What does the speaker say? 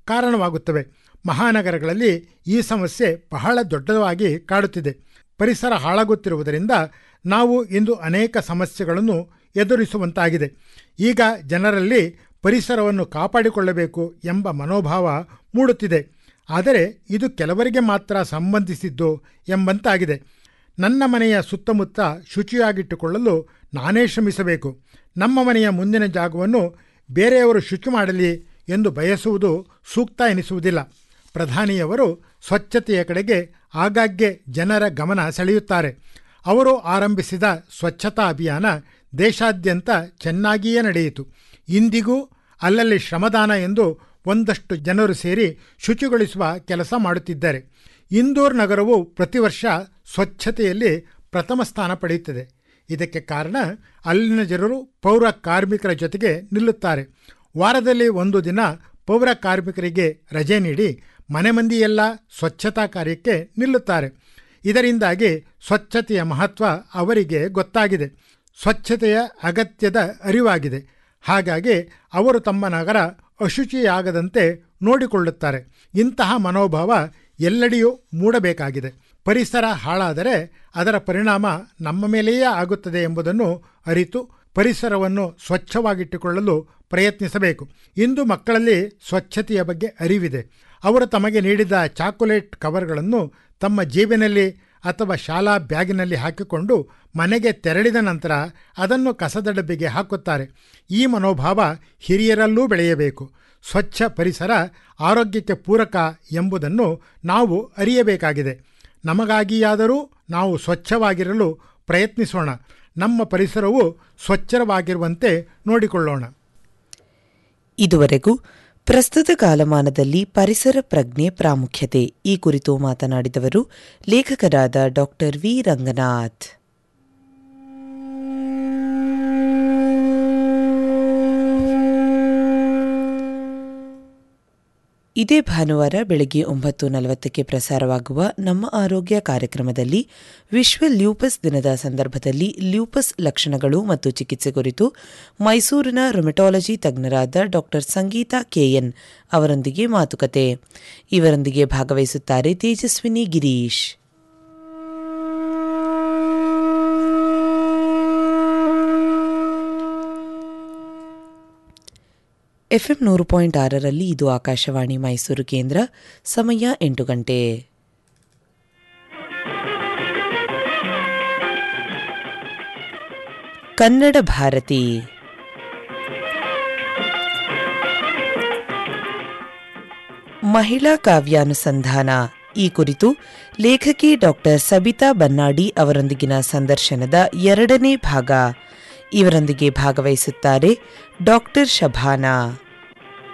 ಕಾರಣವಾಗುತ್ತವೆ ಮಹಾನಗರಗಳಲ್ಲಿ ಈ ಸಮಸ್ಯೆ ಬಹಳ ದೊಡ್ಡದಾಗಿ ಕಾಡುತ್ತಿದೆ ಪರಿಸರ ಹಾಳಾಗುತ್ತಿರುವುದರಿಂದ ನಾವು ಇಂದು ಅನೇಕ ಸಮಸ್ಯೆಗಳನ್ನು ಎದುರಿಸುವಂತಾಗಿದೆ ಈಗ ಜನರಲ್ಲಿ ಪರಿಸರವನ್ನು ಕಾಪಾಡಿಕೊಳ್ಳಬೇಕು ಎಂಬ ಮನೋಭಾವ ಮೂಡುತ್ತಿದೆ ಆದರೆ ಇದು ಕೆಲವರಿಗೆ ಮಾತ್ರ ಸಂಬಂಧಿಸಿದ್ದು ಎಂಬಂತಾಗಿದೆ ನನ್ನ ಮನೆಯ ಸುತ್ತಮುತ್ತ ಶುಚಿಯಾಗಿಟ್ಟುಕೊಳ್ಳಲು ನಾನೇ ಶ್ರಮಿಸಬೇಕು ನಮ್ಮ ಮನೆಯ ಮುಂದಿನ ಜಾಗವನ್ನು ಬೇರೆಯವರು ಶುಚಿ ಮಾಡಲಿ ಎಂದು ಬಯಸುವುದು ಸೂಕ್ತ ಎನಿಸುವುದಿಲ್ಲ ಪ್ರಧಾನಿಯವರು ಸ್ವಚ್ಛತೆಯ ಕಡೆಗೆ ಆಗಾಗ್ಗೆ ಜನರ ಗಮನ ಸೆಳೆಯುತ್ತಾರೆ ಅವರು ಆರಂಭಿಸಿದ ಸ್ವಚ್ಛತಾ ಅಭಿಯಾನ ದೇಶಾದ್ಯಂತ ಚೆನ್ನಾಗಿಯೇ ನಡೆಯಿತು ಇಂದಿಗೂ ಅಲ್ಲಲ್ಲಿ ಶ್ರಮದಾನ ಎಂದು ಒಂದಷ್ಟು ಜನರು ಸೇರಿ ಶುಚಿಗೊಳಿಸುವ ಕೆಲಸ ಮಾಡುತ್ತಿದ್ದಾರೆ ಇಂದೋರ್ ನಗರವು ಪ್ರತಿ ವರ್ಷ ಸ್ವಚ್ಛತೆಯಲ್ಲಿ ಪ್ರಥಮ ಸ್ಥಾನ ಪಡೆಯುತ್ತದೆ ಇದಕ್ಕೆ ಕಾರಣ ಅಲ್ಲಿನ ಜನರು ಪೌರ ಕಾರ್ಮಿಕರ ಜೊತೆಗೆ ನಿಲ್ಲುತ್ತಾರೆ ವಾರದಲ್ಲಿ ಒಂದು ದಿನ ಪೌರ ಕಾರ್ಮಿಕರಿಗೆ ರಜೆ ನೀಡಿ ಮನೆ ಮಂದಿಯೆಲ್ಲ ಸ್ವಚ್ಛತಾ ಕಾರ್ಯಕ್ಕೆ ನಿಲ್ಲುತ್ತಾರೆ ಇದರಿಂದಾಗಿ ಸ್ವಚ್ಛತೆಯ ಮಹತ್ವ ಅವರಿಗೆ ಗೊತ್ತಾಗಿದೆ ಸ್ವಚ್ಛತೆಯ ಅಗತ್ಯದ ಅರಿವಾಗಿದೆ ಹಾಗಾಗಿ ಅವರು ತಮ್ಮ ನಗರ ಅಶುಚಿಯಾಗದಂತೆ ನೋಡಿಕೊಳ್ಳುತ್ತಾರೆ ಇಂತಹ ಮನೋಭಾವ ಎಲ್ಲೆಡೆಯೂ ಮೂಡಬೇಕಾಗಿದೆ ಪರಿಸರ ಹಾಳಾದರೆ ಅದರ ಪರಿಣಾಮ ನಮ್ಮ ಮೇಲೆಯೇ ಆಗುತ್ತದೆ ಎಂಬುದನ್ನು ಅರಿತು ಪರಿಸರವನ್ನು ಸ್ವಚ್ಛವಾಗಿಟ್ಟುಕೊಳ್ಳಲು ಪ್ರಯತ್ನಿಸಬೇಕು ಇಂದು ಮಕ್ಕಳಲ್ಲಿ ಸ್ವಚ್ಛತೆಯ ಬಗ್ಗೆ ಅರಿವಿದೆ ಅವರು ತಮಗೆ ನೀಡಿದ ಚಾಕೊಲೇಟ್ ಕವರ್ಗಳನ್ನು ತಮ್ಮ ಜೇಬಿನಲ್ಲಿ ಅಥವಾ ಶಾಲಾ ಬ್ಯಾಗಿನಲ್ಲಿ ಹಾಕಿಕೊಂಡು ಮನೆಗೆ ತೆರಳಿದ ನಂತರ ಅದನ್ನು ಕಸದ ಡಬ್ಬಿಗೆ ಹಾಕುತ್ತಾರೆ ಈ ಮನೋಭಾವ ಹಿರಿಯರಲ್ಲೂ ಬೆಳೆಯಬೇಕು ಸ್ವಚ್ಛ ಪರಿಸರ ಆರೋಗ್ಯಕ್ಕೆ ಪೂರಕ ಎಂಬುದನ್ನು ನಾವು ಅರಿಯಬೇಕಾಗಿದೆ ನಮಗಾಗಿಯಾದರೂ ನಾವು ಸ್ವಚ್ಛವಾಗಿರಲು ಪ್ರಯತ್ನಿಸೋಣ ನಮ್ಮ ಪರಿಸರವು ಸ್ವಚ್ಛವಾಗಿರುವಂತೆ ನೋಡಿಕೊಳ್ಳೋಣ ಇದುವರೆಗೂ ಪ್ರಸ್ತುತ ಕಾಲಮಾನದಲ್ಲಿ ಪರಿಸರ ಪ್ರಜ್ಞೆ ಪ್ರಾಮುಖ್ಯತೆ ಈ ಕುರಿತು ಮಾತನಾಡಿದವರು ಲೇಖಕರಾದ ಡಾಕ್ಟರ್ ವಿ ರಂಗನಾಥ್ ಇದೇ ಭಾನುವಾರ ಬೆಳಗ್ಗೆ ಒಂಬತ್ತು ನಲವತ್ತಕ್ಕೆ ಪ್ರಸಾರವಾಗುವ ನಮ್ಮ ಆರೋಗ್ಯ ಕಾರ್ಯಕ್ರಮದಲ್ಲಿ ವಿಶ್ವ ಲ್ಯೂಪಸ್ ದಿನದ ಸಂದರ್ಭದಲ್ಲಿ ಲ್ಯೂಪಸ್ ಲಕ್ಷಣಗಳು ಮತ್ತು ಚಿಕಿತ್ಸೆ ಕುರಿತು ಮೈಸೂರಿನ ರೊಮೆಟಾಲಜಿ ತಜ್ಞರಾದ ಡಾಕ್ಟರ್ ಸಂಗೀತಾ ಕೆಎನ್ ಅವರೊಂದಿಗೆ ಮಾತುಕತೆ ಇವರೊಂದಿಗೆ ಭಾಗವಹಿಸುತ್ತಾರೆ ತೇಜಸ್ವಿನಿ ಗಿರೀಶ್ ಎಫ್ಎಂ ನೂರು ಪಾಯಿಂಟ್ ಆರರಲ್ಲಿ ಇದು ಆಕಾಶವಾಣಿ ಮೈಸೂರು ಕೇಂದ್ರ ಸಮಯ ಎಂಟು ಗಂಟೆ ಕನ್ನಡ ಭಾರತಿ ಮಹಿಳಾ ಕಾವ್ಯಾನುಸಂಧಾನ ಈ ಕುರಿತು ಲೇಖಕಿ ಡಾಕ್ಟರ್ ಸಬಿತಾ ಬನ್ನಾಡಿ ಅವರೊಂದಿಗಿನ ಸಂದರ್ಶನದ ಎರಡನೇ ಭಾಗ ಇವರೊಂದಿಗೆ ಭಾಗವಹಿಸುತ್ತಾರೆ ಡಾಕ್ಟರ್ ಶಭಾನಾ